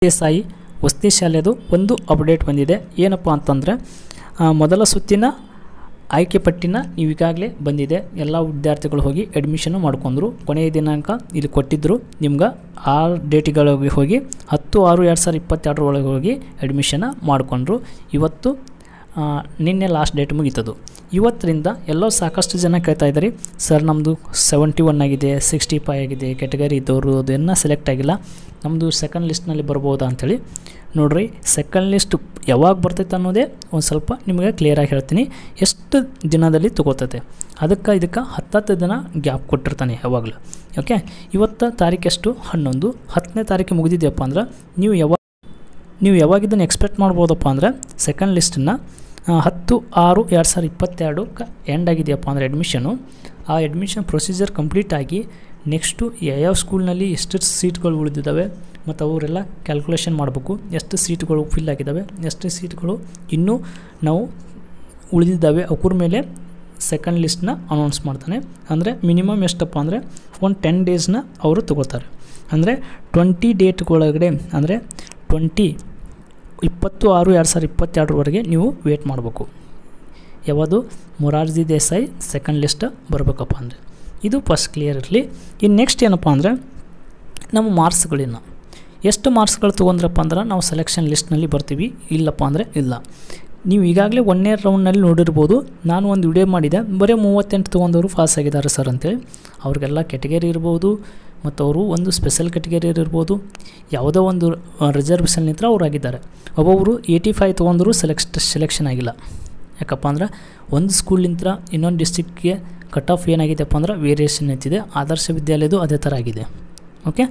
ದೇಸಾಯಿ ವಸತಿ ಶಾಲೆದು ಒಂದು ಅಪ್ಡೇಟ್ ಬಂದಿದೆ ಏನಪ್ಪ ಅಂತಂದರೆ ಆ, ಮೊದಲ ಸುತ್ತಿನ ಆಯ್ಕೆ ಪಟ್ಟಿನ ನೀವು ಈಗಾಗಲೇ ಬಂದಿದೆ ಎಲ್ಲ ವಿದ್ಯಾರ್ಥಿಗಳು ಹೋಗಿ ಅಡ್ಮಿಷನ್ ಮಾಡ್ಕೊಂಡ್ರು ಕೊನೆಯ ದಿನಾಂಕ ಇಲ್ಲಿ ಕೊಟ್ಟಿದ್ದರು ನಿಮ್ಗೆ ಆ ಡೇಟಿಗಳಿಗೆ ಹೋಗಿ ಹತ್ತು ಆರು ಎರಡು ಸಾವಿರದ ಇಪ್ಪತ್ತೆರಡರೊಳಗೆ ಹೋಗಿ ಅಡ್ಮಿಷನ್ ಮಾಡಿಕೊಂಡ್ರು ಇವತ್ತು ಆ, ನಿನ್ನೆ ಲಾಸ್ಟ್ ಡೇಟ್ ಮುಗೀತದು ಇವತ್ತರಿಂದ ಎಲ್ಲೋ ಸಾಕಷ್ಟು ಜನ ಕೇಳ್ತಾ ಇದ್ದಾರೆ ಸರ್ ನಮ್ಮದು ಸೆವೆಂಟಿ ಒನ್ ಆಗಿದೆ ಸಿಕ್ಸ್ಟಿ ಫೈ ಆಗಿದೆ ಕೆಟಗರಿ ಇದ್ದವರು ಅದನ್ನು ಸೆಲೆಕ್ಟ್ ಆಗಿಲ್ಲ ನಮ್ಮದು ಸೆಕೆಂಡ್ ಲಿಸ್ಟ್ನಲ್ಲಿ ಬರ್ಬೋದಾ ಅಂಥೇಳಿ ನೋಡ್ರಿ ಸೆಕೆಂಡ್ ಲಿಸ್ಟ್ ಯಾವಾಗ ಬರ್ತೈತೆ ಅನ್ನೋದೇ ಒಂದು ಸ್ವಲ್ಪ ನಿಮಗೆ ಕ್ಲಿಯರಾಗಿ ಹೇಳ್ತೀನಿ ಎಷ್ಟು ದಿನದಲ್ಲಿ ತಗೋತೈತೆ ಅದಕ್ಕೆ ಇದಕ್ಕೆ ಹತ್ತತ್ತು ದಿನ ಗ್ಯಾಪ್ ಕೊಟ್ಟಿರ್ತಾನೆ ಯಾವಾಗಲೂ ಓಕೆ ಇವತ್ತು ತಾರೀಕೆಷ್ಟು ಹನ್ನೊಂದು ಹತ್ತನೇ ತಾರೀಕು ಮುಗಿದಿದೆಯಪ್ಪ ಅಂದ್ರೆ ನೀವು ಯಾವಾಗ ನೀವು ಯಾವಾಗ ಇದನ್ನು ಎಕ್ಸ್ಪೆಕ್ಟ್ ಮಾಡ್ಬೋದಪ್ಪ ಅಂದರೆ ಸೆಕೆಂಡ್ ಲಿಸ್ಟನ್ನು ಹತ್ತು ಆರು ಎರಡು ಸಾವಿರದ ಇಪ್ಪತ್ತೆರಡಕ್ಕೆ ಎಂಡ್ ಆಗಿದೆಯಪ್ಪ ಅಂದರೆ ಅಡ್ಮಿಷನು ಆ ಅಡ್ಮಿಷನ್ ಪ್ರೊಸೀಜರ್ ಕಂಪ್ಲೀಟ್ ಆಗಿ ನೆಕ್ಸ್ಟು ಯಾವ ಸ್ಕೂಲ್ನಲ್ಲಿ ಎಷ್ಟು ಸೀಟ್ಗಳು ಉಳಿದಿದ್ದಾವೆ ಮತ್ತು ಅವರೆಲ್ಲ ಕ್ಯಾಲ್ಕುಲೇಷನ್ ಮಾಡಬೇಕು ಎಷ್ಟು ಸೀಟ್ಗಳು ಫಿಲ್ ಆಗಿದ್ದಾವೆ ಎಷ್ಟು ಸೀಟ್ಗಳು ಇನ್ನೂ ನಾವು ಉಳಿದಿದ್ದಾವೆ ಅವ್ರ ಮೇಲೆ ಸೆಕೆಂಡ್ ಲಿಸ್ಟ್ನ ಅನೌನ್ಸ್ ಮಾಡ್ತಾನೆ ಅಂದರೆ ಮಿನಿಮಮ್ ಎಷ್ಟಪ್ಪ ಅಂದರೆ ಒಂದು ಟೆನ್ ಡೇಸ್ನ ಅವರು ತಗೋತಾರೆ ಅಂದರೆ ಟ್ವೆಂಟಿ ಡೇಟ್ಗಳೊಳಗಡೆ ಅಂದರೆ ಟ್ವೆಂಟಿ ಇಪ್ಪತ್ತು ಆರು ಎರಡು ಸಾವಿರದ ಇಪ್ಪತ್ತೆರಡರವರೆಗೆ ನೀವು ವೇಟ್ ಮಾಡಬೇಕು ಯಾವುದು ಮೊರಾರ್ಜಿ ದೇಸಾಯಿ ಸೆಕೆಂಡ್ ಲಿಸ್ಟ್ ಬರಬೇಕಪ್ಪ ಅಂದರೆ ಇದು ಫಸ್ಟ್ ಕ್ಲಿಯರ್ ಇರಲಿ ಇನ್ನು ನೆಕ್ಸ್ಟ್ ಏನಪ್ಪ ಅಂದರೆ ನಮ್ಮ ಮಾರ್ಕ್ಸ್ಗಳಿನ್ನ ಎಷ್ಟು ಮಾರ್ಕ್ಸ್ಗಳು ತೊಗೊಂಡ್ರಪ್ಪ ಅಂದ್ರೆ ನಾವು ಸೆಲೆಕ್ಷನ್ ಲಿಸ್ಟ್ನಲ್ಲಿ ಬರ್ತೀವಿ ಇಲ್ಲಪ್ಪ ಅಂದರೆ ಇಲ್ಲ ನೀವು ಈಗಾಗಲೇ ಒಂದನೇ ರೌಂಡ್ನಲ್ಲಿ ನೋಡಿರ್ಬೋದು ನಾನು ಒಂದು ವಿಡಿಯೋ ಮಾಡಿದೆ ಬರೀ ಮೂವತ್ತೆಂಟು ತೊಗೊಂಡವರು ಪಾಸ್ ಆಗಿದ್ದಾರೆ ಸರ್ ಅಂತೇಳಿ ಅವ್ರಿಗೆಲ್ಲ ಕೆಟಗರಿ ಇರ್ಬೋದು ಮತ್ತು ಅವರು ಒಂದು ಸ್ಪೆಷಲ್ ಕೆಟಗರಿ ಇರ್ಬೋದು ಯಾವುದೋ ಒಂದು ರಿಸರ್ವೇಷನ್ ನಿಂತರ ಅವ್ರು ಆಗಿದ್ದಾರೆ ಒಬ್ಬೊಬ್ಬರು ಏಯ್ಟಿ ಫೈವ್ ತೊಗೊಂಡ್ರು ಸೆಲೆಕ್ಟ್ ಸೆಲೆಕ್ಷನ್ ಆಗಿಲ್ಲ ಯಾಕಪ್ಪ ಅಂದ್ರೆ ಒಂದು ಸ್ಕೂಲಿಂದ ಇನ್ನೊಂದು ಡಿಸ್ಟಿಕ್ಗೆ ಕಟ್ ಆಫ್ ಏನಾಗಿದೆಪ್ಪ ಅಂದ್ರೆ ವೇರಿಯೇಷನ್ ಐತಿದೆ ಆದರ್ಶ ವಿದ್ಯಾಲಯದು ಅದೇ ಥರ ಆಗಿದೆ ಓಕೆ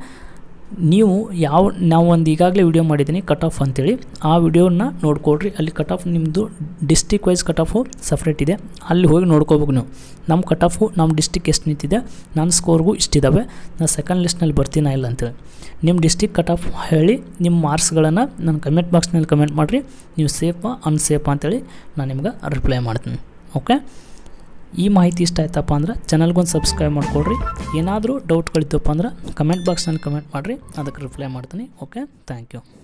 ನೀವು ಯಾವ ನಾವು ಒಂದು ಈಗಾಗಲೇ ವಿಡಿಯೋ ಮಾಡಿದ್ದೀನಿ ಕಟ್ ಆಫ್ ಅಂತೇಳಿ ಆ ವಿಡಿಯೋನ ನೋಡ್ಕೊಳ್ರಿ ಅಲ್ಲಿ ಕಟ್ ಆಫ್ ನಿಮ್ಮದು district wise cut off separate ಇದೆ ಅಲ್ಲಿ ಹೋಗಿ ನೋಡ್ಕೋಬೇಕು ನೀವು ನಮ್ಮ ಕಟ್ ಆಫು ನಮ್ಮ ಡಿಸ್ಟಿಕ್ ಎಷ್ಟು ನಿಂತಿದೆ ನನ್ನ ಸ್ಕೋರ್ಗೂ ಇಷ್ಟಿದ್ದಾವೆ ನಾನು ಸೆಕೆಂಡ್ ಲಿಸ್ಟ್ನಲ್ಲಿ ಬರ್ತೀನ ಇಲ್ಲ ಅಂತೇಳಿ ನಿಮ್ಮ ಡಿಸ್ಟಿಕ್ ಕಟ್ ಆಫ್ ಹೇಳಿ ನಿಮ್ಮ ಮಾರ್ಕ್ಸ್ಗಳನ್ನು ನನ್ನ ಕಮೆಂಟ್ ಬಾಕ್ಸ್ನಲ್ಲಿ ಕಮೆಂಟ್ ಮಾಡಿರಿ ನೀವು ಸೇಫಾ ಅನ್ಸೇಫಾ ಅಂತೇಳಿ ನಾನು ನಿಮ್ಗೆ ರಿಪ್ಲೈ ಮಾಡ್ತೀನಿ ಓಕೆ ಈ ಮಾಹಿತಿ ಇಷ್ಟ ಆಯ್ತಪ್ಪ ಅಂದ್ರೆ ಚಾನಲ್ಗೊಂದು ಸಬ್ಸ್ಕ್ರೈಬ್ ಮಾಡ್ಕೊಳ್ರಿ ಏನಾದರೂ ಡೌಟ್ಗಳಿದ್ದಪ್ಪ ಅಂದ್ರೆ ಕಮೆಂಟ್ ಬಾಕ್ಸ್ನಲ್ಲಿ ಕಮೆಂಟ್ ಮಾಡಿರಿ ಅದಕ್ಕೆ ರಿಪ್ಲೈ ಮಾಡ್ತೀನಿ ಓಕೆ ಥ್ಯಾಂಕ್ ಯು